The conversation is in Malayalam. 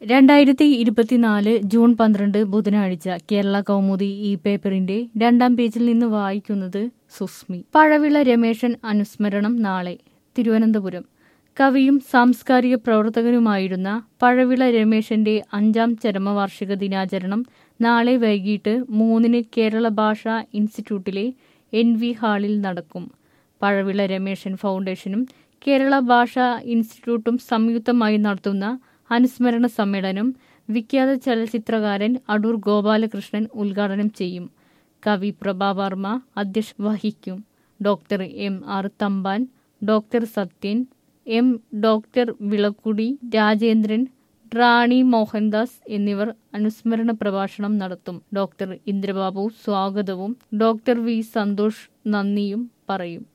രണ്ടായിരത്തി ഇരുപത്തിനാല് ജൂൺ പന്ത്രണ്ട് ബുധനാഴ്ച കേരള കൗമുദി ഈ പേപ്പറിന്റെ രണ്ടാം പേജിൽ നിന്ന് വായിക്കുന്നത് സുസ്മി പഴവിള രമേശൻ അനുസ്മരണം നാളെ തിരുവനന്തപുരം കവിയും സാംസ്കാരിക പ്രവർത്തകനുമായിരുന്ന പഴവിള രമേശന്റെ അഞ്ചാം ചരമവാർഷിക ദിനാചരണം നാളെ വൈകിട്ട് മൂന്നിന് കേരള ഭാഷാ ഇൻസ്റ്റിറ്റ്യൂട്ടിലെ എൻ വി ഹാളിൽ നടക്കും പഴവിള രമേശൻ ഫൗണ്ടേഷനും കേരള ഭാഷാ ഇൻസ്റ്റിറ്റ്യൂട്ടും സംയുക്തമായി നടത്തുന്ന അനുസ്മരണ സമ്മേളനം വിഖ്യാത ചലച്ചിത്രകാരൻ അടൂർ ഗോപാലകൃഷ്ണൻ ഉദ്ഘാടനം ചെയ്യും കവി പ്രഭാവർമ്മ അധ്യക്ഷ വഹിക്കും doctor M R Thampan doctor Sathyan M doctor Vilakkudi Rajendran Rani Mohandas എന്നിവർ അനുസ്മരണ പ്രഭാഷണം നടത്തും ഡോക്ടർ ഇന്ദ്രബാബു സ്വാഗതവും ഡോക്ടർ വി സന്തോഷ് നന്ദിയും പറയും